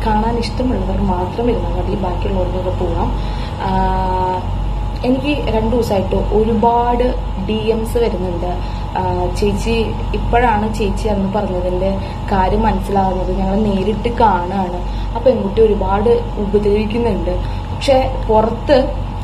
കാണാൻ ഇഷ്ടമുള്ളവർ മാത്രം ഇരുന്നാൽ മതി ബാക്കിയുള്ളവർക്കൊക്കെ പോവാം ആഹ് എനിക്ക് രണ്ടു ദിവസമായിട്ട് ഒരുപാട് ഡി എംസ് വരുന്നുണ്ട് ആഹ് ചേച്ചി ഇപ്പോഴാണ് ചേച്ചി അന്ന് പറഞ്ഞതിന്റെ കാര്യം മനസ്സിലാകുന്നത് ഞങ്ങൾ നേരിട്ട് കാണുകയാണ് ആ പെൺകുട്ടി ഒരുപാട് ഉപദ്രവിക്കുന്നുണ്ട് പക്ഷെ പുറത്ത്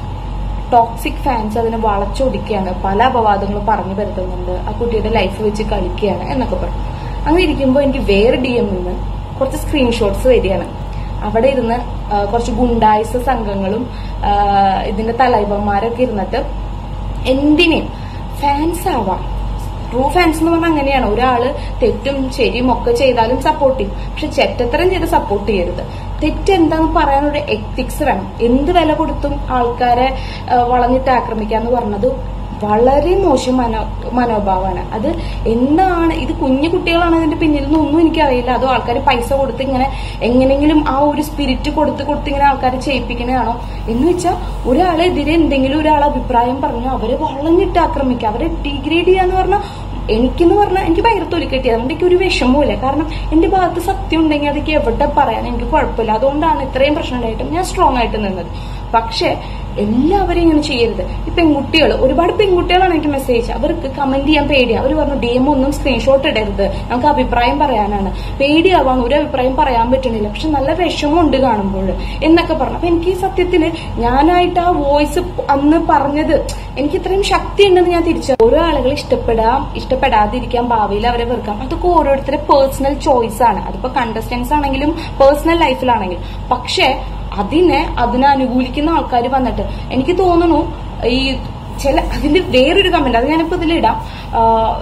ടോക്സിക് ഫാൻസ് അതിനെ വളച്ചൊടിക്കുകയാണ് പല അപവാദങ്ങളും പറഞ്ഞു വരുത്തുന്നുണ്ട് ആ കുട്ടിയുടെ ലൈഫ് വെച്ച് കളിക്കുകയാണ് എന്നൊക്കെ പറഞ്ഞു അങ്ങനെ ഇരിക്കുമ്പോൾ എനിക്ക് വേറെ ഡി എം നിന്ന് കുറച്ച് സ്ക്രീൻഷോട്ട്സ് വരികയാണ് അവിടെ ഇരുന്ന് ആ, കുറച്ച് ഗുണ്ടായിസ സംഘങ്ങളും ആ, ഇതിന്റെ തലൈവന്മാരൊക്കെ ഇരുന്നിട്ട് എന്തിനേയും ഫാൻസ് ആവാം ട്രൂ ഫാൻസ് എന്ന് പറഞ്ഞാൽ അങ്ങനെയാണ് ഒരാള് തെറ്റും ശരിയും ഒക്കെ ചെയ്താലും സപ്പോർട്ട് ചെയ്യും പക്ഷെ ചെറ്റത്തരം ചെയ്ത് സപ്പോർട്ട് ചെയ്യരുത് തെറ്റ് എന്താന്ന് പറയാനൊരു എത്തിക്സ് വേണം എന്ത് വില കൊടുത്തും ആൾക്കാരെ ആ, വളഞ്ഞിട്ട് ആക്രമിക്കാന്ന് പറഞ്ഞത് വളരെ മോശം മനോ മനോഭാവമാണ് അത് എന്താണ് ഇത് കുഞ്ഞു കുട്ടികളാണ് ഇതിന്റെ പിന്നിൽ നിന്നൊന്നും എനിക്കറിയില്ല അതോ ആൾക്കാർ പൈസ കൊടുത്ത് ഇങ്ങനെ എങ്ങനെങ്കിലും ആ ഒരു സ്പിരിറ്റ് കൊടുത്ത് കൊടുത്ത് ഇങ്ങനെ ആൾക്കാരെ ചെയ്യിപ്പിക്കുന്നതാണോ എന്ന് വെച്ചാൽ ഒരാളെതിരെ എന്തെങ്കിലും ഒരാൾ അഭിപ്രായം പറഞ്ഞു അവരെ വളഞ്ഞിട്ട് ആക്രമിക്കുക അവരെ ഡിഗ്രേഡ് ചെയ്യാന്ന് പറഞ്ഞാൽ എനിക്കെന്ന് പറഞ്ഞാൽ എനിക്ക് ഭയങ്കര തൊലിക്കെട്ടി അതുകൊണ്ട് എനിക്ക് ഒരു വിഷമവുമില്ല കാരണം എന്റെ ഭാഗത്ത് സത്യം ഉണ്ടെങ്കിൽ അതൊക്കെ എവിടെ പറയാൻ എനിക്ക് കുഴപ്പമില്ല അതുകൊണ്ടാണ് ഇത്രയും പ്രശ്നം ഉണ്ടായിട്ടും ഞാൻ സ്ട്രോങ് ആയിട്ട് നിന്നത് പക്ഷെ എല്ലാവരും ഇങ്ങനെ ചെയ്യരുത് ഈ പെൺകുട്ടികൾ ഒരുപാട് പെൺകുട്ടികളാണ് എനിക്ക് മെസ്സേജ് അവർക്ക് കമന്റ് ചെയ്യാൻ പേടിയാ അവർ പറഞ്ഞു ഡി എം ഒന്നും സ്ക്രീൻഷോട്ട് ഇടരുത് നമുക്ക് അഭിപ്രായം പറയാനാണ് പേടിയാവാണ് ഒരു അഭിപ്രായം പറയാൻ പറ്റണില്ല പക്ഷെ നല്ല വിഷമമുണ്ട് കാണുമ്പോൾ എന്നൊക്കെ പറഞ്ഞു അപ്പൊ എനിക്ക് സത്യത്തില് ഞാനായിട്ട് ആ വോയിസ് അന്ന് പറഞ്ഞത് എനിക്ക് ഇത്രയും ശക്തി ഉണ്ടെന്ന് ഞാൻ തിരിച്ചു ഓരോ ആളുകൾ ഇഷ്ടപ്പെടാം ഇഷ്ടപ്പെടാതിരിക്കാം ഭാവിയിൽ അവരെ വെറുക്കാം അതൊക്കെ ഓരോരുത്തരുടെ പേഴ്സണൽ ചോയ്സ് ആണ് അതിപ്പോ കണ്ടസ്റ്റൻസ് ആണെങ്കിലും പേഴ്സണൽ ലൈഫിലാണെങ്കിലും പക്ഷെ അതിനെ അതിനെ അനുകൂലിക്കുന്ന ആൾക്കാർ വന്നിട്ട് എനിക്ക് തോന്നുന്നു ഈ ചില അതിന്റെ വേറൊരു കമന്റ് അത് ഞാനിപ്പോ ഇതിലിടാം ആ,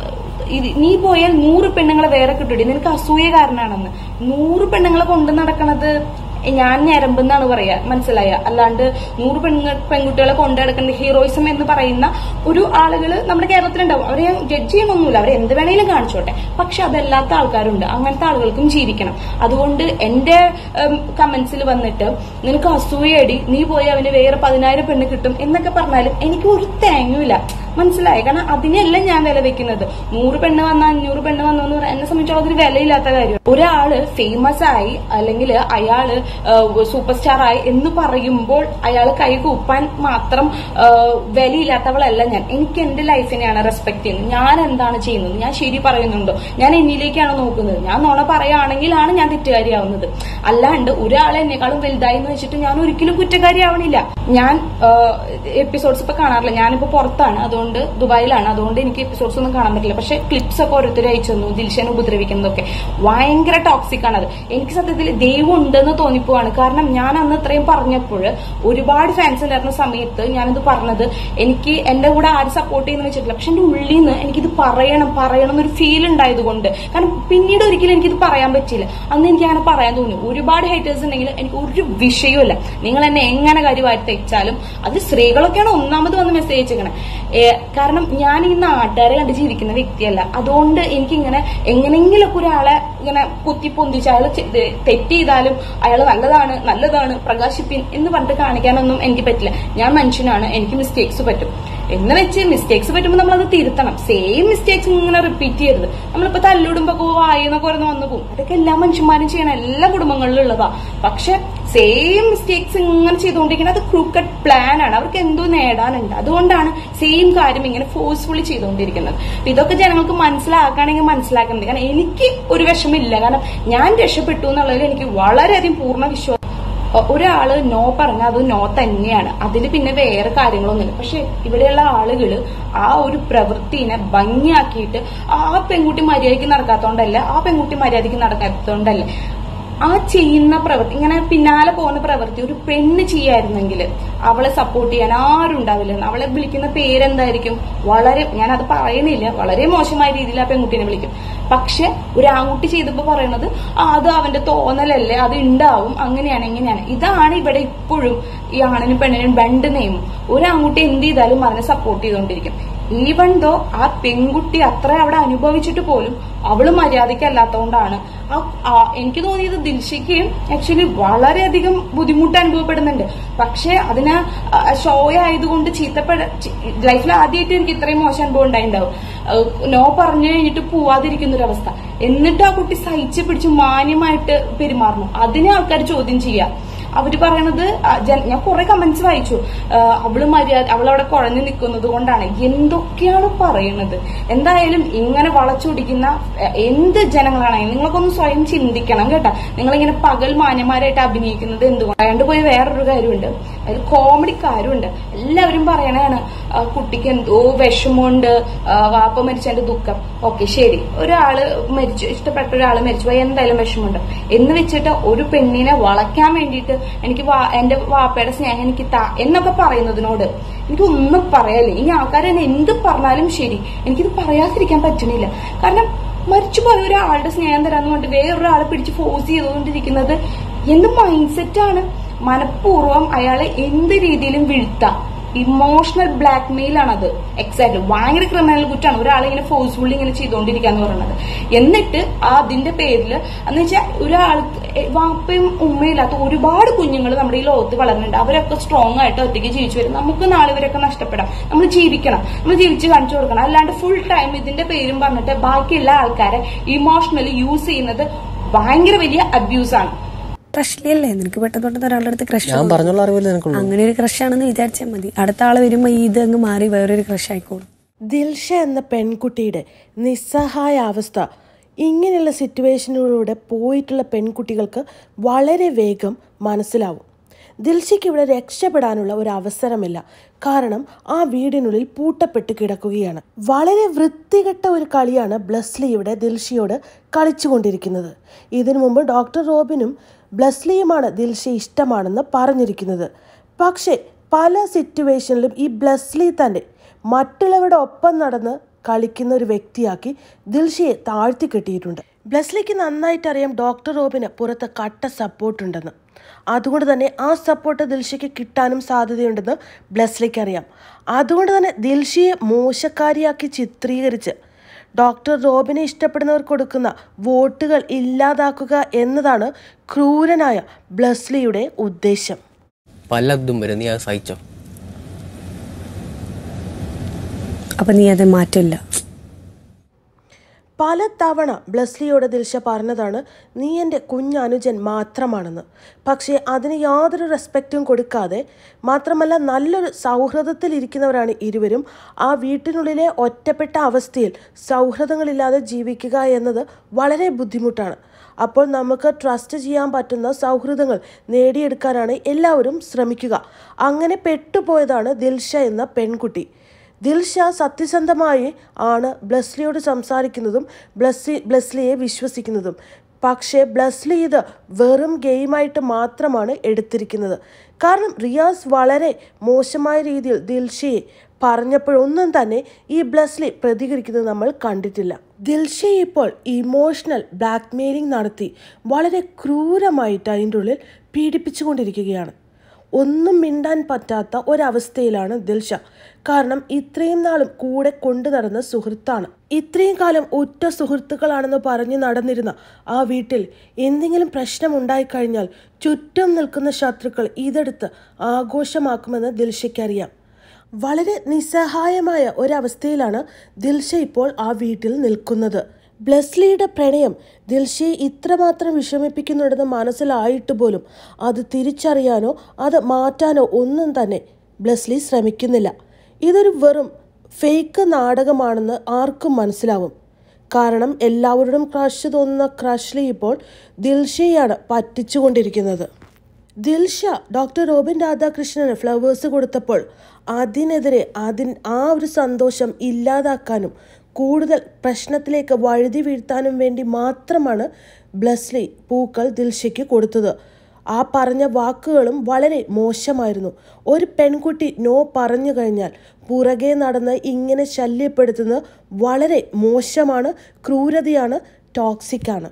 ഇത് നീ പോയാൽ നൂറ് പെണ്ണുങ്ങളെ വേറെ കിട്ടൂടി നിനക്ക് അസൂയ കാരണമാണെന്ന് നൂറ് പെണ്ണുങ്ങളെ കൊണ്ട് നടക്കണത് ഞാൻ ഞരമ്പെന്നാണ് പറയാ മനസ്സിലായ അല്ലാണ്ട് നൂറ് പെണ്ണു പെൺകുട്ടികളെ കൊണ്ടു നടക്കുന്ന ഹീറോയിസം എന്ന് പറയുന്ന ഒരു ആളുകൾ നമ്മുടെ കേരളത്തിലുണ്ടാവും അവരെ ഞാൻ ജഡ്ജ് ചെയ്യണമൊന്നുമില്ല അവരെ എന്ത് വേണേലും കാണിച്ചോട്ടെ പക്ഷെ അതല്ലാത്ത ആൾക്കാരുണ്ട് അങ്ങനത്തെ ആളുകൾക്കും ജീവിക്കണം അതുകൊണ്ട് എന്റെ കമന്റ്സിൽ വന്നിട്ട് നിനക്ക് അസൂയടി നീ പോയി അവന് വേറെ പതിനായിരം പെണ്ണ് കിട്ടും എന്നൊക്കെ പറഞ്ഞാലും എനിക്ക് ഒരു തേങ്ങയില്ല മനസ്സിലായി കാരണം അതിനെയല്ല ഞാൻ വില വെക്കുന്നത് നൂറ് പെണ്ണ് വന്ന അഞ്ഞൂറ് പെണ്ണ് വന്നു എന്ന് പറയാൻ എന്നെ സംബന്ധിച്ചോളം അതൊരു വിലയില്ലാത്ത കാര്യം ഒരാള് ഫേമസ് ആയി അല്ലെങ്കിൽ അയാള് സൂപ്പർ സ്റ്റാർ ആയി എന്ന് പറയുമ്പോൾ അയാൾ കൈ കൂപ്പാൻ മാത്രം ആ, വിലയില്ലാത്തവളല്ല ഞാൻ എനിക്ക് എന്റെ ലൈഫിനെയാണ് റെസ്പെക്ട് ചെയ്യുന്നത് ഞാൻ എന്താണ് ചെയ്യുന്നത് ഞാൻ ശരി പറയുന്നുണ്ടോ ഞാൻ എന്നിലേക്കാണ് നോക്കുന്നത് ഞാൻ നുണ പറയുകയാണെങ്കിലാണ് ഞാൻ തെറ്റുകാരിയാവുന്നത് അല്ലാണ്ട് ഒരാൾ എന്നെക്കാളും വലുതായി എന്ന് വെച്ചിട്ട് ഞാൻ ഒരിക്കലും കുറ്റക്കാരിയാവണില്ല ഞാൻ എപ്പിസോഡ്സ് ഇപ്പൊ കാണാറില്ല ഞാനിപ്പോ പുറത്താണ് അതുകൊണ്ട് ദുബായിലാണ് അതുകൊണ്ട് എനിക്ക് എപ്പിസോഡ്സ് ഒന്നും കാണാൻ പറ്റില്ല പക്ഷെ ക്ലിപ്സ് ഒക്കെ ഓരോരുത്തർ അയച്ചു തന്നു ദിൽഷനെ ഉപദ്രവിക്കുന്നതൊക്കെ ഭയങ്കര ടോക്സിക് ആണ് അത് എനിക്ക് സത്യത്തിൽ ദൈവം ഉണ്ടെന്ന് തോന്നിപ്പോവാണ് കാരണം ഞാൻ അന്ന് ഇത്രയും പറഞ്ഞപ്പോൾ ഒരുപാട് ഫാൻസ് ഉണ്ടായിരുന്ന സമയത്ത് ഞാനിത് പറഞ്ഞത് എനിക്ക് എന്റെ കൂടെ ആര് സപ്പോർട്ട് ചെയ്യുന്ന വെച്ചിട്ടില്ല പക്ഷെ എന്റെ ഉള്ളിൽ നിന്ന് എനിക്കിത് പറയണം പറയണം എന്നൊരു ഫീൽ ഉണ്ടായത് കൊണ്ട് കാരണം പിന്നീട് ഒരിക്കലും എനിക്കിത് പറയാൻ പറ്റില്ല അന്ന് എനിക്ക് അങ്ങനെ പറയാൻ തോന്നി ഒരുപാട് ഹേറ്റേഴ്സ് ഉണ്ടെങ്കിൽ എനിക്ക് ഒരു വിഷയവുമില്ല നിങ്ങൾ എന്നെ എങ്ങനെ കാര്യമായിട്ട് തെച്ചാലും അത് സ്ത്രീകളൊക്കെയാണ് ഒന്നാമത് വന്ന് മെസ്സേജ് അയച്ചേക്കണേ കാരണം ഞാൻ ഈ നാട്ടുകാരെ കണ്ട് ജീവിക്കുന്ന വ്യക്തിയല്ല അതുകൊണ്ട് എനിക്കിങ്ങനെ എങ്ങനെങ്കിലൊക്കെ ഒരാളെ ഇങ്ങനെ കുത്തി പൊന്തിച്ച് അയാൾ തെറ്റ് ചെയ്താലും അയാൾ നല്ലതാണ് നല്ലതാണ് പ്രകാശിപ്പിൻ എന്ന് പറഞ്ഞിട്ട് കാണിക്കാനൊന്നും എനിക്ക് പറ്റില്ല ഞാൻ മനുഷ്യനാണ് എനിക്ക് മിസ്റ്റേക്സ് പറ്റും എന്ന് വെച്ച് മിസ്റ്റേക്സ് പറ്റുമ്പോൾ നമ്മൾ അത് തിരുത്തണം സെയിം മിസ്റ്റേക്സ് ഇങ്ങനെ റിപ്പീറ്റ് ചെയ്യരുത് നമ്മളിപ്പോ തല്ലിടുമ്പോ വായിന്നൊക്കെ ഓരോന്ന് വന്നു പോകും അതൊക്കെ എല്ലാ മനുഷ്യന്മാരും ചെയ്യണം എല്ലാ കുടുംബങ്ങളിലും ഉള്ളതാ പക്ഷെ സെയിം മിസ്റ്റേക്സ് ഇങ്ങനെ ചെയ്തുകൊണ്ടിരിക്കുന്നത് അത് ക്രൂക്കറ്റ് പ്ലാൻ ആണ് അവർക്ക് എന്തോ നേടാനുണ്ട് അതുകൊണ്ടാണ് സെയിം കാര്യം ഇങ്ങനെ ഫോഴ്സ്ഫുള്ളി ചെയ്തുകൊണ്ടിരിക്കുന്നത് അപ്പൊ ഇതൊക്കെ ജനങ്ങൾക്ക് മനസ്സിലാക്കുകയാണെങ്കിൽ മനസ്സിലാക്കുന്നുണ്ട് കാരണം എനിക്ക് ഒരു വിഷമില്ല കാരണം ഞാൻ രക്ഷപ്പെട്ടു എന്നുള്ളതിൽ എനിക്ക് വളരെയധികം പൂർണ്ണ വിശ്വാസം ഒ- ഒരാള് നോ പറഞ്ഞാൽ അത് നോ തന്നെയാണ് അതിൽ പിന്നെ വേറെ കാര്യങ്ങളൊന്നുമില്ല പക്ഷെ ഇവിടെയുള്ള ആളുകള് ആ ഒരു പ്രവൃത്തിനെ ഭംഗിയാക്കിയിട്ട് ആ പെൺകുട്ടി മര്യാദയ്ക്ക് നടക്കാത്തോണ്ടല്ല ആ പെൺകുട്ടി മര്യാദയ്ക്ക് നടക്കാത്തോണ്ടല്ല ആ ചെയ്യുന്ന പ്രവൃത്തി ഇങ്ങനെ പിന്നാലെ പോകുന്ന പ്രവൃത്തി ഒരു പെണ്ണ് ചെയ്യായിരുന്നെങ്കിൽ അവളെ സപ്പോർട്ട് ചെയ്യാൻ ആരും ഉണ്ടാവില്ല അവളെ വിളിക്കുന്ന പേരെന്തായിരിക്കും വളരെ ഞാൻ അത് പറയുന്നില്ല വളരെ മോശമായ രീതിയിൽ ആ പെൺകുട്ടീനെ വിളിക്കും പക്ഷെ ഒരു ആൺകുട്ടി ചെയ്തപ്പോ പറയണത് "ആ, അത് അവന്റെ തോന്നലല്ലേ അത് ഉണ്ടാവും അങ്ങനെയാണ് ഇങ്ങനെയാണ് ഇതാണ് ഇവിടെ ഇപ്പോഴും ഈ ആണിനും പെണ്ണിനും രണ്ട് നിയമം ഒരു ആൺകുട്ടി എന്ത് ചെയ്താലും അതിനെ സപ്പോർട്ട് ചെയ്തുകൊണ്ടിരിക്കും ഈവൻ ദോ ആ പെൺകുട്ടി അത്ര അവിടെ അനുഭവിച്ചിട്ട് പോലും അവള് മര്യാദയ്ക്കല്ലാത്തതുകൊണ്ടാണ് ആ ആ- എനിക്ക് തോന്നിയത് ദിൽഷയ്ക്ക് ആക്ച്വലി വളരെയധികം ബുദ്ധിമുട്ട് അനുഭവപ്പെടുന്നുണ്ട് പക്ഷെ അതിന് ഷോ ആയതുകൊണ്ട് ചീത്തപ്പെട ലൈഫിൽ ആദ്യമായിട്ട് എനിക്ക് ഇത്രയും മോശം അനുഭവം ഉണ്ടായിട്ടുണ്ടാവും നോ പറഞ്ഞു കഴിഞ്ഞിട്ട് പോവാതിരിക്കുന്ന ഒരു അവസ്ഥ എന്നിട്ട് ആ കുട്ടി സഹിച്ച് പിടിച്ച് മാന്യമായിട്ട് പെരുമാറണം അതിനെ ആൾക്കാർ ചോദ്യം ചെയ്യുക അവര് പറയണത് ആ, ജന- ഞാൻ കുറെ കമന്റ്സ് വായിച്ചു ആ, അവള് മര്യാദ അവളവിടെ കുഴഞ്ഞു നിൽക്കുന്നത് കൊണ്ടാണ് എന്തൊക്കെയാണ് പറയണത് എന്തായാലും ഇങ്ങനെ വളച്ചൊടിക്കുന്ന ആ, എന്ത് ജനങ്ങളാണെങ്കിലും നിങ്ങൾക്കൊന്ന് സ്വയം ചിന്തിക്കണം കേട്ടാ നിങ്ങളിങ്ങനെ പകൽ മാന്യന്മാരായിട്ട് അഭിനയിക്കുന്നത് എന്തുകൊണ്ട് അയാണ്ട് പോയി വേറൊരു കാര്യമുണ്ട് അതിൽ കോമഡി കാര്യമുണ്ട് എല്ലാവരും പറയണതാണ് ആ, കുട്ടിക്ക് എന്തോ വിഷമമുണ്ട് ആ, വാപ്പ മരിച്ചതിന്റെ ദുഃഖം ഓക്കെ ശരി ഒരാള് മരിച്ചു ഇഷ്ടപ്പെട്ട ഒരാൾ മരിച്ചു പോയി എന്തായാലും വിഷമമുണ്ട് എന്ന് വെച്ചിട്ട് ഒരു പെണ്ണിനെ വളയ്ക്കാൻ വേണ്ടിയിട്ട് എനിക്ക് വാ- എന്റെ വാപ്പയുടെ സ്നേഹം എനിക്ക് താ എന്നൊക്കെ പറയുന്നതിനോട് എനിക്ക് ഒന്നും പറയാല്ലേ ഇനി ആൾക്കാർ എന്നെ എന്ത് പറഞ്ഞാലും ശരി എനിക്കിത് പറയാതിരിക്കാൻ പറ്റുന്നില്ല കാരണം മരിച്ചുപോയ ഒരാളുടെ സ്നേഹം തരാന്ന് പറഞ്ഞിട്ട് വേറൊരാളെ പിടിച്ച് ഫോഴ്സ് ചെയ്തുകൊണ്ടിരിക്കുന്നത് എന്ത് മൈൻഡ് സെറ്റാണ് മനഃപൂർവ്വം അയാളെ എന്ത് രീതിയിലും വീഴ്ത്താം ഇമോഷണൽ ബ്ലാക്ക് മെയിൽ ആണത് എക്സാക്ട് ഭയങ്കര ക്രിമിനൽ കുറ്റാണ് ഒരാളെ ഇങ്ങനെ ഫോഴ്സ്ഫുള്ളി ഇങ്ങനെ ചെയ്തുകൊണ്ടിരിക്കാന്ന് പറയുന്നത് എന്നിട്ട് ആ അതിന്റെ പേരിൽ എന്ന് വെച്ചാൽ ഒരാൾ വാപ്പയും ഉമ്മയും ഇല്ലാത്ത ഒരുപാട് കുഞ്ഞുങ്ങൾ നമ്മുടെ ഈ ലോകത്ത് വളർന്നുണ്ട് അവരൊക്കെ സ്ട്രോങ് ആയിട്ട് ഒറ്റയ്ക്ക് ജീവിച്ചു വരും നമുക്ക് നാളെ ഇവരൊക്കെ നഷ്ടപ്പെടാം നമ്മൾ ജീവിക്കണം നമ്മൾ ജീവിച്ച് കാണിച്ചു കൊടുക്കണം അല്ലാണ്ട് ഫുൾ ടൈം ഇതിന്റെ പേരും പറഞ്ഞിട്ട് ബാക്കിയുള്ള ആൾക്കാരെ ഇമോഷണലി യൂസ് ചെയ്യുന്നത് ഭയങ്കര വലിയ അബ്യൂസ് ആണ് ക്രഷിലല്ലേ നിനക്ക് പെട്ടെന്ന് പെട്ടെന്ന് ഒരാളുടെ അടുത്ത് ക്രഷ് ഞാൻ പറഞ്ഞുള്ള അറിവില്ല നിനക്കുള്ളൂ അങ്ങനെ ഒരു ക്രഷ് ആണെന്ന് വിചാരിച്ചാൽ മതി അടുത്ത ആള് വരുമ്പോ ഈ ഇത് അങ്ങ് മാറി വേറൊരു ക്രഷ് ആയിക്കോളും ദിൽഷ എന്ന പെൺകുട്ടിയുടെ നിസ്സഹായ അവസ്ഥ ഇങ്ങനെയുള്ള സിറ്റുവേഷനിലൂടെ പോയിട്ടുള്ള പെൺകുട്ടികൾക്ക് വളരെ വേഗം മനസ്സിലാവും ദിൽഷയ്ക്ക് ഇവിടെ രക്ഷപ്പെടാനുള്ള ഒരു അവസരമില്ല കാരണം ആ വീടിനുള്ളിൽ പൂട്ടപ്പെട്ട് കിടക്കുകയാണ് വളരെ വൃത്തികെട്ട ഒരു കളിയാണ് ബ്ലസ്ലി ഇവിടെ ദിൽഷയോട് കളിച്ചുകൊണ്ടിരിക്കുന്നത് ഇതിനു മുമ്പ് ഡോക്ടർ റോബിനും ബ്ലസ്ലിയുമാണ് ദിൽഷ ഇഷ്ടമാണെന്ന് പറഞ്ഞിരിക്കുന്നത് പക്ഷേ പല സിറ്റുവേഷനിലും ഈ ബ്ലസ്ലി തന്നെ മറ്റുള്ളവരുടെ ഒപ്പം നടന്ന് കളിക്കുന്ന ഒരു വ്യക്തിയാക്കി ദിൽഷയെ താഴ്ത്തി കെട്ടിയിട്ടുണ്ട് ബ്ലസ്ലിക്ക് നന്നായിട്ട് അറിയാം ഡോക്ടർ റോബിന് പുറത്ത് കട്ട സപ്പോർട്ടുണ്ടെന്ന് അതുകൊണ്ട് തന്നെ ആ സപ്പോർട്ട് ദിൽഷയ്ക്ക് കിട്ടാനും സാധ്യതയുണ്ടെന്ന് ബ്ലസ്ലിക്ക് അറിയാം അതുകൊണ്ട് തന്നെ ദിൽഷയെ മോശക്കാരിയാക്കി ചിത്രീകരിച്ച് ഡോക്ടർ റോബിനെ ഇഷ്ടപ്പെടുന്നവർ കൊടുക്കുന്ന വോട്ടുകൾ ഇല്ലാതാക്കുക എന്നതാണ് ക്രൂരനായ ബ്ലസ്ലിയുടെ ഉദ്ദേശം പലതും വരും നീ അത് സഹിച്ചോ അപ്പൊ നീ അത് മാറ്റില്ല പല തവണ ബ്ലസ്ലിയോട് ദിൽഷ പറഞ്ഞതാണ് നീ എൻ്റെ കുഞ്ഞനുജൻ മാത്രമാണെന്ന് പക്ഷേ അതിന് യാതൊരു റെസ്പെക്റ്റും കൊടുക്കാതെ മാത്രമല്ല നല്ലൊരു സൗഹൃദത്തിൽ ഇരിക്കുന്നവരാണ് ഇരുവരും ആ വീട്ടിനുള്ളിലെ ഒറ്റപ്പെട്ട അവസ്ഥയിൽ സൗഹൃദങ്ങളില്ലാതെ ജീവിക്കുക എന്നത് വളരെ ബുദ്ധിമുട്ടാണ് അപ്പോൾ നമുക്ക് ട്രസ്റ്റ് ചെയ്യാൻ പറ്റുന്ന സൗഹൃദങ്ങൾ നേടിയെടുക്കാനാണ് എല്ലാവരും ശ്രമിക്കുക അങ്ങനെ പെട്ടുപോയതാണ് ദിൽഷ എന്ന പെൺകുട്ടി ദിൽഷ സത്യസന്ധമായി ആണ് ബ്ലസ്ലിയോട് സംസാരിക്കുന്നതും ബ്ലസ്സി ബ്ലസ്ലിയെ വിശ്വസിക്കുന്നതും പക്ഷേ ബ്ലസ്ലി ഇത് വെറും ഗെയിമായിട്ട് മാത്രമാണ് എടുത്തിരിക്കുന്നത് കാരണം റിയാസ് വളരെ മോശമായ രീതിയിൽ ദിൽഷയെ പറഞ്ഞപ്പോഴൊന്നും തന്നെ ഈ ബ്ലസ്ലി പ്രതികരിക്കുന്നത് നമ്മൾ കണ്ടിട്ടില്ല ദിൽഷയെ ഇപ്പോൾ ഇമോഷണൽ ബ്ലാക്ക്മെയിലിംഗ് നടത്തി വളരെ ക്രൂരമായിട്ട് അതിൻ്റെ ഉള്ളിൽ പീഡിപ്പിച്ചുകൊണ്ടിരിക്കുകയാണ് ഒന്നും മിണ്ടാൻ പറ്റാത്ത ഒരവസ്ഥയിലാണ് ദിൽഷ കാരണം ഇത്രയും നാളും കൂടെ കൊണ്ടു നടന്ന സുഹൃത്താണ് ഇത്രയും കാലം ഒറ്റ സുഹൃത്തുക്കളാണെന്ന് പറഞ്ഞ് നടന്നിരുന്ന ആ വീട്ടിൽ എന്തെങ്കിലും പ്രശ്നം ഉണ്ടായിക്കഴിഞ്ഞാൽ ചുറ്റും നിൽക്കുന്ന ശത്രുക്കൾ ഇതെടുത്ത് ആഘോഷമാക്കുമെന്ന് ദിൽഷയ്ക്കറിയാം വളരെ നിസ്സഹായമായ ഒരവസ്ഥയിലാണ് ദിൽഷ ഇപ്പോൾ ആ വീട്ടിൽ നിൽക്കുന്നത് ബ്ലസ്ലിയുടെ പ്രണയം ദിൽഷയെ ഇത്രമാത്രം വിഷമിപ്പിക്കുന്നുണ്ടെന്ന് മനസ്സിലായിട്ട് പോലും അത് തിരിച്ചറിയാനോ അത് മാറ്റാനോ ഒന്നും തന്നെ ബ്ലസ്ലി ശ്രമിക്കുന്നില്ല ഇതൊരു വെറും ഫേക്ക് നാടകമാണെന്ന് ആർക്കും മനസ്സിലാവും കാരണം എല്ലാവരോടും ക്രഷ് തോന്നുന്ന ക്രഷ്ലി ഇപ്പോൾ ദിൽഷയാണ് പറ്റിച്ചുകൊണ്ടിരിക്കുന്നത് ദിൽഷ ഡോക്ടർ റോബിൻ രാധാകൃഷ്ണന് ഫ്ലവേഴ്സ് കൊടുത്തപ്പോൾ അതിനെതിരെ അതിൻ ആ ഒരു സന്തോഷം ഇല്ലാതാക്കാനും കൂടുതൽ പ്രശ്നത്തിലേക്ക് വഴുതി വീഴ്ത്താനും വേണ്ടി മാത്രമാണ് ബ്ലസ്ലി പൂക്കൾ ദിൽഷയ്ക്ക് കൊടുത്തത് ആ പറഞ്ഞ വാക്കുകളും വളരെ മോശമായിരുന്നു ഒരു പെൺകുട്ടി നോ പറഞ്ഞു കഴിഞ്ഞാൽ പുറകെ നടന്ന് ഇങ്ങനെ ശല്യപ്പെടുത്തുന്നത് വളരെ മോശമാണ് ക്രൂരതയാണ് ടോക്സിക്കാണ്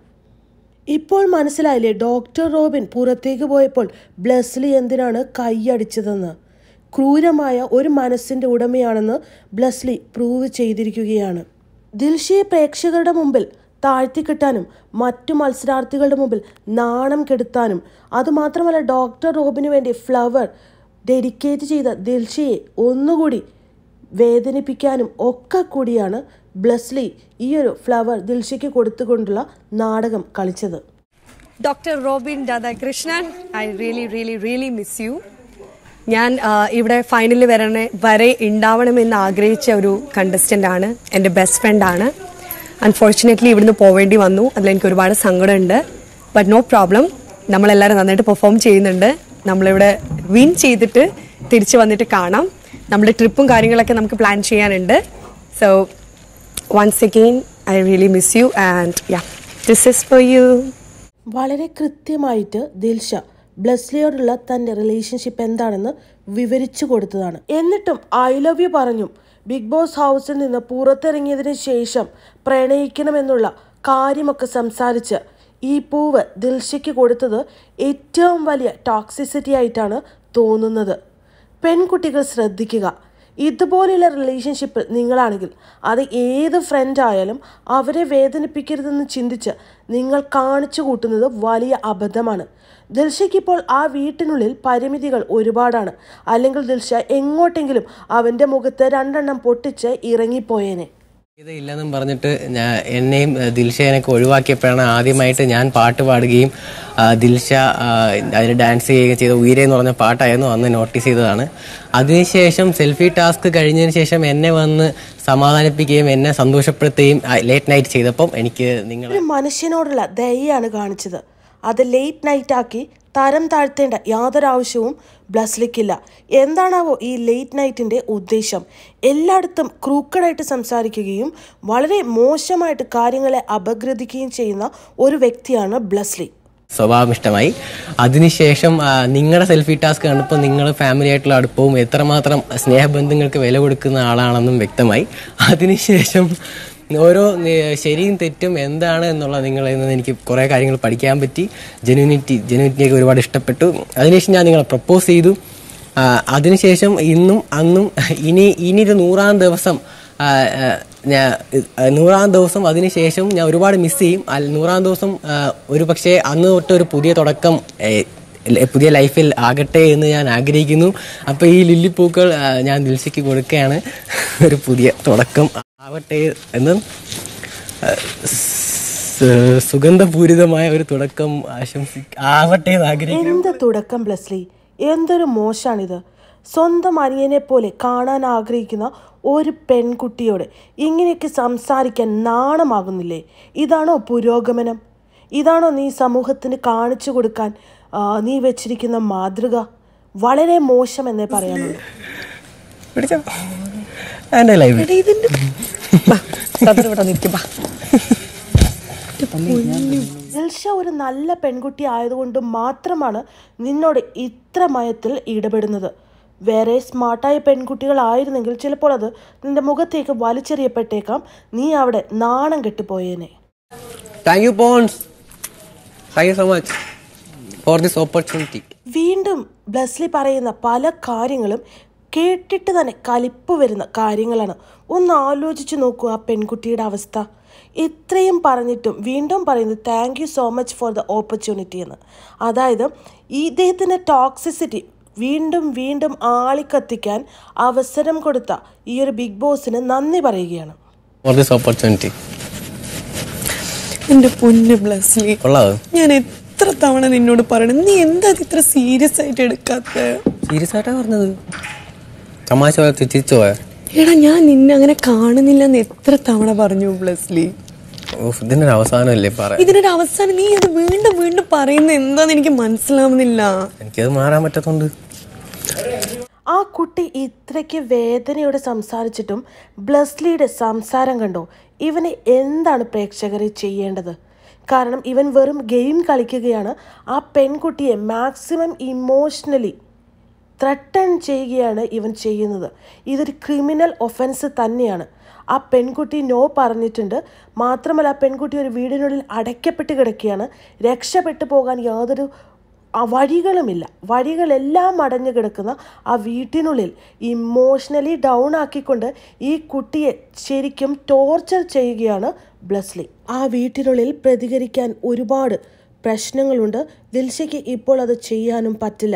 ഇപ്പോൾ മനസ്സിലായില്ലേ ഡോക്ടർ റോബിൻ പുറത്തേക്ക് പോയപ്പോൾ ബ്ലസ്ലി എന്തിനാണ് കൈയടിച്ചതെന്ന് ക്രൂരമായ ഒരു മനസ്സിൻ്റെ ഉടമയാണെന്ന് ബ്ലസ്ലി പ്രൂവ് ചെയ്തിരിക്കുകയാണ് ദിൽഷയെ പ്രേക്ഷകരുടെ മുമ്പിൽ താഴ്ത്തിക്കിട്ടാനും മറ്റു മത്സരാർത്ഥികളുടെ മുമ്പിൽ നാണം കെടുത്താനും അതുമാത്രമല്ല ഡോക്ടർ റോബിന് വേണ്ടി ഫ്ലവർ ഡെഡിക്കേറ്റ് ചെയ്ത ദിൽഷയെ ഒന്നുകൂടി വേദനിപ്പിക്കാനും ഒക്കെ കൂടിയാണ് ബ്ലസ്ലി ഈ ഒരു ഫ്ലവർ ദിൽഷയ്ക്ക് കൊടുത്തുകൊണ്ടുള്ള നാടകം കളിച്ചത് doctor Robin Radhakrishnan I really really really miss you ഞാൻ ആ, ഇവിടെ ഫൈനലിൽ വരണ വരെ ഉണ്ടാവണമെന്ന് ആഗ്രഹിച്ച ഒരു കണ്ടസ്റ്റൻ്റ് ആണ് എൻ്റെ ബെസ്റ്റ് ഫ്രണ്ട് ആണ് അൺഫോർച്ചുനേറ്റ്ലി ഇവിടുന്ന് പോവേണ്ടി വന്നു അതിൽ എനിക്ക് ഒരുപാട് സങ്കടമുണ്ട് ബട്ട് നോ പ്രോബ്ലം നമ്മളെല്ലാവരും നന്നായിട്ട് പെർഫോം ചെയ്യുന്നുണ്ട് നമ്മളിവിടെ വിൻ ചെയ്തിട്ട് തിരിച്ച് വന്നിട്ട് കാണാം നമ്മുടെ ട്രിപ്പും കാര്യങ്ങളൊക്കെ നമുക്ക് പ്ലാൻ ചെയ്യാനുണ്ട് so once again I really miss you and ya this is for you വളരെ കൃത്യമായിട്ട് ദിൽഷ ബ്ലസ്ലിയോടുള്ള തൻ്റെ റിലേഷൻഷിപ്പ് എന്താണെന്ന് വിവരിച്ചു കൊടുത്തതാണ് എന്നിട്ടും ഐ ലവ് യു പറഞ്ഞും ബിഗ് ബോസ് ഹൗസിൽ നിന്ന് പുറത്തിറങ്ങിയതിന് ശേഷം പ്രണയിക്കണമെന്നുള്ള കാര്യമൊക്കെ സംസാരിച്ച് ഈ പൂവ് ദിൽഷയ്ക്ക് കൊടുത്തത് ഏറ്റവും വലിയ ടോക്സിസിറ്റി ആയിട്ടാണ് തോന്നുന്നത് പെൺകുട്ടികൾ ശ്രദ്ധിക്കുക ഇതുപോലെയുള്ള റിലേഷൻഷിപ്പിൽ നിങ്ങളാണെങ്കിൽ അത് ഏത് ഫ്രണ്ട് ആയാലും അവരെ വേദനിപ്പിക്കരുതെന്ന് ചിന്തിച്ച് നിങ്ങൾ കാണിച്ചു കൂട്ടുന്നത് വലിയ അബദ്ധമാണ് ദിൽഷയ്ക്ക് ഇപ്പോൾ ആ വീട്ടിനുള്ളിൽ പരിമിതികൾ ഒരുപാടാണ് അല്ലെങ്കിൽ ദിൽഷ എങ്ങോട്ടെങ്കിലും അവൻ്റെ മുഖത്ത് രണ്ടെണ്ണം പൊട്ടിച്ച് ഇറങ്ങിപ്പോയേനെ ഇത് ഇല്ലെന്നും പറഞ്ഞിട്ട് ഞാൻ എന്നെയും ഏഹ്, ദിൽഷേനൊക്കെ ഒഴിവാക്കിയപ്പോഴാണ് ആദ്യമായിട്ട് ഞാൻ പാട്ട് പാടുകയും ആ, ദിൽഷ ആ, അതിന് ഡാൻസ് ചെയ്യുകയും ചെയ്ത ഉയരെ എന്ന് പറഞ്ഞ പാട്ടായിരുന്നു അന്ന് നോട്ടീസ് ചെയ്തതാണ് അതിനുശേഷം സെൽഫി ടാസ്ക് കഴിഞ്ഞതിന് ശേഷം എന്നെ വന്ന് സമാധാനിപ്പിക്കുകയും എന്നെ സന്തോഷപ്പെടുത്തുകയും ലേറ്റ് നൈറ്റ് ചെയ്തപ്പം എനിക്ക് നിങ്ങൾ ഒരു മനുഷ്യനോടുള്ള ദയയാണ് കാണിച്ചത് അത് ലേറ്റ് നൈറ്റ് ആക്കി തരം താഴ്ത്തേണ്ട യാതൊരു ആവശ്യവും ബ്ലസ്ലിക്കില്ല എന്താണാവോ ഈ ലേറ്റ് നൈറ്റിൻ്റെ ഉദ്ദേശം എല്ലായിടത്തും ക്രൂക്കഡായിട്ട് സംസാരിക്കുകയും വളരെ മോശമായിട്ട് കാര്യങ്ങളെ അപഗ്രഥിക്കുകയും ചെയ്യുന്ന ഒരു വ്യക്തിയാണ് ബ്ലസ്ലി സ്വഭാവം ഇഷ്ടമായി അതിനുശേഷം നിങ്ങളുടെ സെൽഫി ടാസ്ക് കണ്ടപ്പോൾ നിങ്ങൾ ഫാമിലി ആയിട്ടുള്ള അടുപ്പവും എത്രമാത്രം സ്നേഹബന്ധങ്ങൾക്ക് വില കൊടുക്കുന്ന ആളാണെന്നും വ്യക്തമായി അതിനുശേഷം ഓരോ നി- ശരിയും തെറ്റും എന്താണ് എന്നുള്ളത് നിങ്ങളിൽ നിന്ന് എനിക്ക് കുറേ കാര്യങ്ങൾ പഠിക്കാൻ പറ്റി ജെനുവിനിറ്റി ജെനുവിനിറ്റിയൊക്കെ ഒരുപാട് ഇഷ്ടപ്പെട്ടു അതിനുശേഷം ഞാൻ നിങ്ങളെ പ്രപ്പോസ് ചെയ്തു ആ, അതിനുശേഷം ഇന്നും അന്നും ഇനി ഇനി ഒരു നൂറാം ദിവസം ആ, ആ, ഞാൻ ആ, നൂറാം ദിവസം അതിനുശേഷം ഞാൻ ഒരുപാട് മിസ് ചെയ്യും അല്ല നൂറാം ദിവസം ആ, ഒരു പക്ഷേ അന്ന് തൊട്ട് ഒരു പുതിയ തുടക്കം ഏ, ല- പുതിയ ലൈഫിൽ ആകട്ടെ എന്ന് ഞാൻ ആഗ്രഹിക്കുന്നു അപ്പോൾ ഈ ലില്ലിപ്പൂക്കൾ ആ, ഞാൻ ദിൽഷയ്ക്ക് കൊടുക്കുകയാണ് ഒരു പുതിയ തുടക്കം ആവട്ടെ എന്ന് ആ, സ്- സുഗന്ധപൂരിതമായ ഒരു തുടക്കം ആശംസി ആവട്ടെ എന്ന് ആഗ്രഹിക്കുന്നു എന്ത് തുടക്കം ബ്ലസ്ലി എന്തൊരു മോശാണിത് സ്വന്തം അനിയനെ പോലെ കാണാൻ ആഗ്രഹിക്കുന്ന ഒരു പെൺകുട്ടിയോട് ഇങ്ങനെയൊക്കെ സംസാരിക്കാൻ നാണമാകുന്നില്ലേ ഇതാണോ പുരോഗമനം ഇതാണോ നീ സമൂഹത്തിന് കാണിച്ചു കൊടുക്കാൻ ആ, നീ വെച്ചിരിക്കുന്ന മാതൃക വളരെ മോശമെന്നേ പറയാനുള്ളൂ പിടിച്ചോ എൻ്റെ ലൈഫ് ഇവിടെ നിൽക്കും ദിൽഷ ഒരു നല്ല പെൺകുട്ടി ആയതുകൊണ്ട് മാത്രമാണ് നിന്നോട് ഇത്ര മയത്തിൽ ഇടപെടുന്നത് വേറെ സ്മാർട്ടായ പെൺകുട്ടികളായിരുന്നെങ്കിൽ ചിലപ്പോൾ അത് നിന്റെ മുഖത്തേക്ക് വലിച്ചെറിയപ്പെട്ടേക്കാം നീ അവിടെ നാണം കെട്ടുപോയേനെ താങ്ക് യു പോൺസ് thank you so much for this opportunity വീണ്ടും ബ്ലസ്ലി പറയുന്ന പല കാര്യങ്ങളും കേട്ടിട്ട് തന്നെ കലിപ്പ് വരുന്ന കാര്യങ്ങളാണ് ഒന്ന് ആലോചിച്ച് നോക്കൂ ആ പെൺകുട്ടിയുടെ അവസ്ഥ ഇത്രയും പറഞ്ഞിട്ടും വീണ്ടും പറയുന്നത് thank you so much for the opportunity എന്ന് അതായത് ഇദ്ദേഹത്തിൻ്റെ ടോക്സിസിറ്റി വീണ്ടും വീണ്ടും ആളിക്കത്തിക്കാൻ അവസരം കൊടുത്ത ഈ ഒരു ബിഗ് ബോസിന് നന്ദി പറയുകയാണ് ഫോർ ദിസ് ഓപ്പർച്യൂണിറ്റി എന്റെ പൊന്ന് ബ്ലസ്ലി കൊള്ളാവോ ഞാൻ എത്ര തവണ നിന്നോട് പറയണം നീ എന്താ ഇത് ഇത്ര സീരിയസ് ആയിട്ട് എടുക്കാത്ത സീരിയസ് ആയിട്ടാ പറഞ്ഞത് തമാശ പോലെ തിരിച്ചു പോയ എടാ ഞാൻ നിന്നെ അങ്ങനെ കാണുന്നില്ല എന്ന് എത്ര തവണ പറഞ്ഞു ബ്ലസ്ലി ഓഫ് ഇതിനൊരു അവസാനമല്ലേ പറ ഇതിനൊരു അവസാനം നീ അത് വീണ്ടും വീണ്ടും പറയുന്നത് എന്താന്ന് എനിക്ക് മനസ്സിലാവുന്നില്ല എനിക്കത് മാറാൻ പറ്റാത്തോണ്ട് ആ കുട്ടി ഇത്രയ്ക്ക് വേദനയോടെ സംസാരിച്ചിട്ടും ബ്ലസ്ലിയുടെ സംസാരം കണ്ടോ ഇവന് എന്താണ് പ്രേക്ഷകരെ ചെയ്യേണ്ടത് കാരണം ഇവൻ വെറും ഗെയിം കളിക്കുകയാണ് ആ പെൺകുട്ടിയെ മാക്സിമം ഇമോഷണലി ത്രട്ടൺ ചെയ്യുകയാണ് ഇവൻ ചെയ്യുന്നത് ഇതൊരു ക്രിമിനൽ ഒഫൻസ് തന്നെയാണ് ആ പെൺകുട്ടി നോ പറഞ്ഞിട്ടുണ്ട് മാത്രമല്ല ആ പെൺകുട്ടി ഒരു വീടിനുള്ളിൽ അടയ്ക്കപ്പെട്ട് കിടക്കുകയാണ് രക്ഷപ്പെട്ടു പോകാൻ യാതൊരു ആ വഴികളുമില്ല വഴികളെല്ലാം അടഞ്ഞു കിടക്കുന്ന ആ വീട്ടിനുള്ളിൽ ഇമോഷണലി ഡൗൺ ആക്കിക്കൊണ്ട് ഈ കുട്ടിയെ ശരിക്കും ടോർച്ചർ ചെയ്യുകയാണ് ബ്ലസ്ലി ആ വീട്ടിനുള്ളിൽ പ്രതികരിക്കാൻ ഒരുപാട് പ്രശ്നങ്ങളുണ്ട് ദിൽഷയ്ക്ക് ഇപ്പോൾ അത് ചെയ്യാനും പറ്റില്ല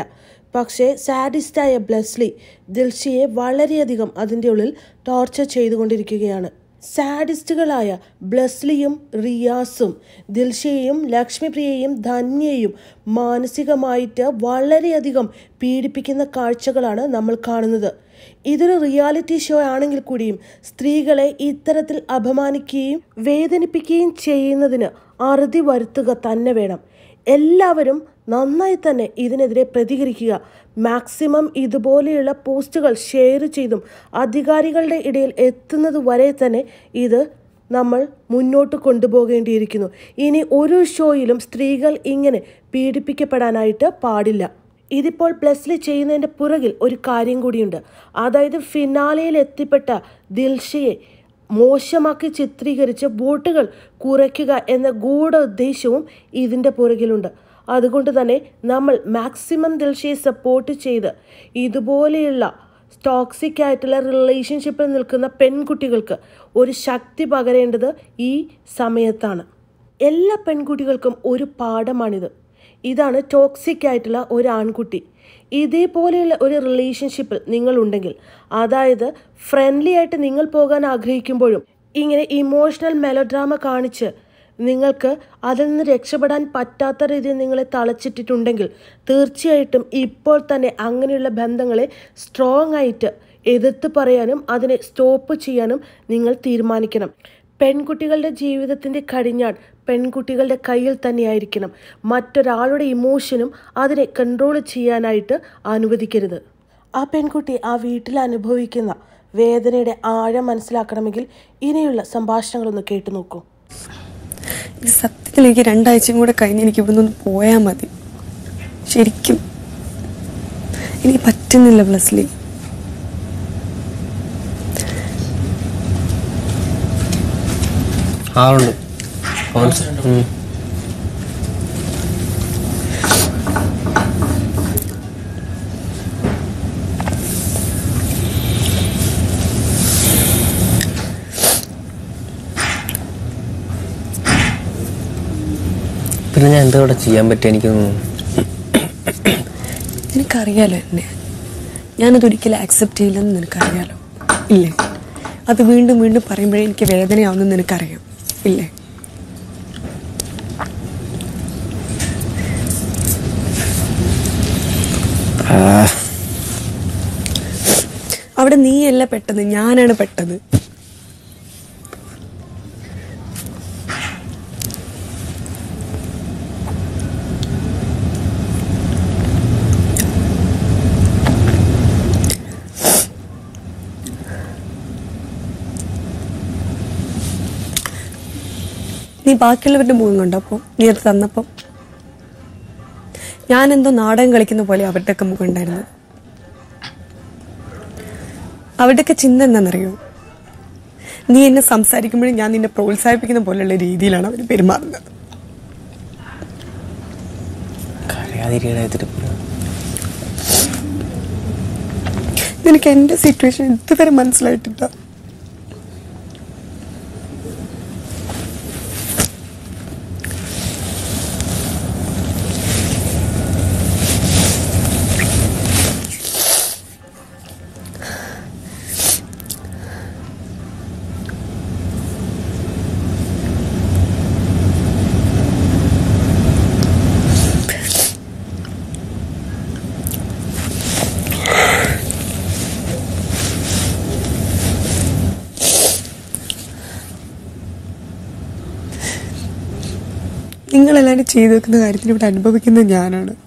പക്ഷേ സാഡിസ്റ്റായ ബ്ലസ്ലി ദിൽഷയെ വളരെയധികം അതിൻ്റെ ഉള്ളിൽ ടോർച്ചർ ചെയ്തുകൊണ്ടിരിക്കുകയാണ് സാഡിസ്റ്റുകളായ ബ്ലസ്ലിയും റിയാസും ദിൽഷയെയും ലക്ഷ്മിപ്രിയയും ധന്യയും മാനസികമായിട്ട് വളരെയധികം പീഡിപ്പിക്കുന്ന കാഴ്ചകളാണ് നമ്മൾ കാണുന്നത് ഇതൊരു റിയാലിറ്റി ഷോ ആണെങ്കിൽ കൂടിയും സ്ത്രീകളെ ഇത്തരത്തിൽ അപമാനിക്കുകയും വേദനിപ്പിക്കുകയും ചെയ്യുന്നതിന് അറുതി വരുത്തുക തന്നെ വേണം എല്ലാവരും നന്നായി തന്നെ ഇതിനെതിരെ പ്രതികരിക്കുക മാക്സിമം ഇതുപോലെയുള്ള പോസ്റ്റുകൾ ഷെയർ ചെയ്തും അധികാരികളുടെ ഇടയിൽ എത്തുന്നത് വരെ തന്നെ ഇത് നമ്മൾ മുന്നോട്ട് കൊണ്ടുപോകേണ്ടിയിരിക്കുന്നു ഇനി ഒരു ഷോയിലും സ്ത്രീകൾ ഇങ്ങനെ പീഡിപ്പിക്കപ്പെടാനായിട്ട് പാടില്ല ഇതിപ്പോൾ പ്ലസ്ലി ചെയ്യുന്നതിൻ്റെ പുറകിൽ ഒരു കാര്യം കൂടിയുണ്ട് അതായത് ഫിനാലയിൽ എത്തിപ്പെട്ട ദിൽഷയെ മോശമാക്കി ചിത്രീകരിച്ച് വോട്ടുകൾ കുറയ്ക്കുക എന്ന ഗൂഢ ഉദ്ദേശവും ഇതിൻ്റെ പുറകിലുണ്ട് അതുകൊണ്ട് തന്നെ നമ്മൾ മാക്സിമം ദിൽഷയെ സപ്പോർട്ട് ചെയ്ത് ഇതുപോലെയുള്ള ടോക്സിക് ആയിട്ടുള്ള റിലേഷൻഷിപ്പിൽ നിൽക്കുന്ന പെൺകുട്ടികൾക്ക് ഒരു ശക്തി പകരേണ്ടത് ഈ സമയത്താണ് എല്ലാ പെൺകുട്ടികൾക്കും ഒരു പാഠമാണിത് ഇതാണ് ടോക്സിക് ആയിട്ടുള്ള ഒരു ആൺകുട്ടി ഇതേപോലെയുള്ള ഒരു റിലേഷൻഷിപ്പിൽ നിങ്ങളുണ്ടെങ്കിൽ അതായത് ഫ്രണ്ട്ലി ആയിട്ട് നിങ്ങൾ പോകാൻ ആഗ്രഹിക്കുമ്പോഴും ഇങ്ങനെ ഇമോഷണൽ മെലോഡ്രാമ കാണിച്ച് നിങ്ങൾക്ക് അതിൽ നിന്ന് രക്ഷപ്പെടാൻ പറ്റാത്ത രീതിയിൽ നിങ്ങളെ തളച്ചിട്ടിട്ടുണ്ടെങ്കിൽ തീർച്ചയായിട്ടും ഇപ്പോൾ തന്നെ അങ്ങനെയുള്ള ബന്ധങ്ങളെ സ്ട്രോങ് ആയിട്ട് എതിർത്ത് പറയാനും അതിനെ സ്റ്റോപ്പ് ചെയ്യാനും നിങ്ങൾ തീരുമാനിക്കണം പെൺകുട്ടികളുടെ ജീവിതത്തിൻ്റെ കടിഞ്ഞാൺ പെൺകുട്ടികളുടെ കയ്യിൽ തന്നെയായിരിക്കണം മറ്റൊരാളുടെ ഇമോഷനും അതിനെ കൺട്രോൾ ചെയ്യാനായിട്ട് അനുവദിക്കരുത് ആ പെൺകുട്ടി ആ വീട്ടിൽ അനുഭവിക്കുന്ന വേദനയുടെ ആഴം മനസ്സിലാക്കണമെങ്കിൽ ഇനിയുള്ള സംഭാഷണങ്ങളൊന്ന് കേട്ടു നോക്കൂ ഇത് സത്യത്തിൽ എനിക്ക് രണ്ടാഴ്ചയും കൂടെ കഴിഞ്ഞ് എനിക്ക് ഇവിടെ നിന്ന് പോയാൽ മതി ശരിക്കും എനിക്ക് പറ്റുന്നില്ല പ്ലസ്ലി ആളുണ്ട് കോൺസ്- ഉം. പിന്നെ ഞാൻ എന്താ ഇവിടെ ചെയ്യാൻ പറ്റുക എനിക്കൊന്നും നിനക്കറിയാലോ എന്നെ ഞാനത് ഒരിക്കലും ആക്സെപ്റ്റ് ചെയ്യില്ലെന്ന് നിനക്കറിയാലോ ഇല്ലേ അത് വീണ്ടും വീണ്ടും പറയുമ്പോഴേ എനിക്ക് വേദനയാവുമെന്ന് നിനക്കറിയാം ഇല്ലേ അവിടെ നീയല്ല പെട്ടത് ഞാനാണ് പെട്ടത് നീ ബാക്കിയുള്ളവരുടെ മുഖം കണ്ടപ്പോൾ നീ അത് തന്നപ്പം ഞാനെന്തോ നാടകം കളിക്കുന്ന പോലെ അവരുടെയൊക്കെ മുഖം ഉണ്ടായിരുന്നു അവരുടെയൊക്കെ ചിന്ത എന്താണെന്നറിയോ നീ എന്നെ സംസാരിക്കുമ്പോഴും ഞാൻ നിന്നെ പ്രോത്സാഹിപ്പിക്കുന്ന പോലെയുള്ള രീതിയിലാണ് അവർ പെരുമാറുന്നത് കരയാതിരിക്കണ നിനക്ക് എൻ്റെ സിറ്റുവേഷൻ ഇതുവരെ മനസ്സിലായിട്ടില്ല നിങ്ങളെല്ലാവരും ചെയ്തു വെക്കുന്ന കാര്യത്തിന് ഇവിടെ അനുഭവിക്കുന്നത് ഞാനാണ്